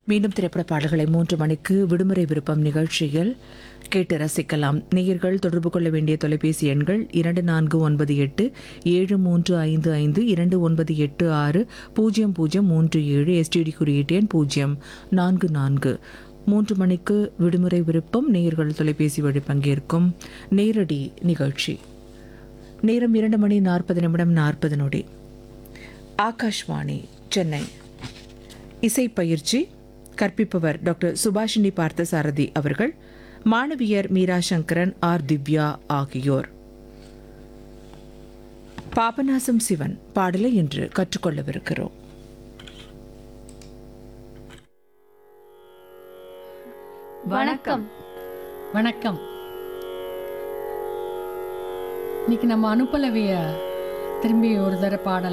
மீண்டும் திரைப்பட பாடல்களை மூன்று மணிக்கு விடுமுறை விருப்பம் நிகழ்ச்சியில் கேட்டு ரசிக்கலாம் நேயர்கள் தொடர்பு கொள்ள வேண்டிய தொலைபேசி எண்கள் இரண்டு நான்கு ஒன்பது எட்டு ஏழு மூன்று ஐந்து ஐந்து இரண்டு ஒன்பது எட்டு ஆறு பூஜ்ஜியம் பூஜ்ஜியம் மூன்று ஏழு எஸ்டிடி குறியீட்டு எண் பூஜ்ஜியம் நான்கு நான்கு மூன்று மணிக்கு விடுமுறை விருப்பம் நேயர்கள் தொலைபேசி வழி பங்கேற்கும் நேரடி நிகழ்ச்சி நேரம் இரண்டு மணி நாற்பது நிமிடம் நாற்பது நொடி ஆகாஷ்வாணி சென்னை இசை பயிற்சி கற்பிப்பவர் டாக்டர் சுபாஷினி பார்த்தசாரதி அவர்கள் மாணவியர் மீரா சங்கரன் ஆர் திவ்யா ஆகியோர் பாபநாசம் சிவன் பாடலை இன்று கற்றுக்கொள்ளவிருக்கிறோம் வணக்கம் வணக்கம் இன்னைக்கு நம்ம அனுப்பலவிய திரும்பி ஒரு தடவை பாடலாம்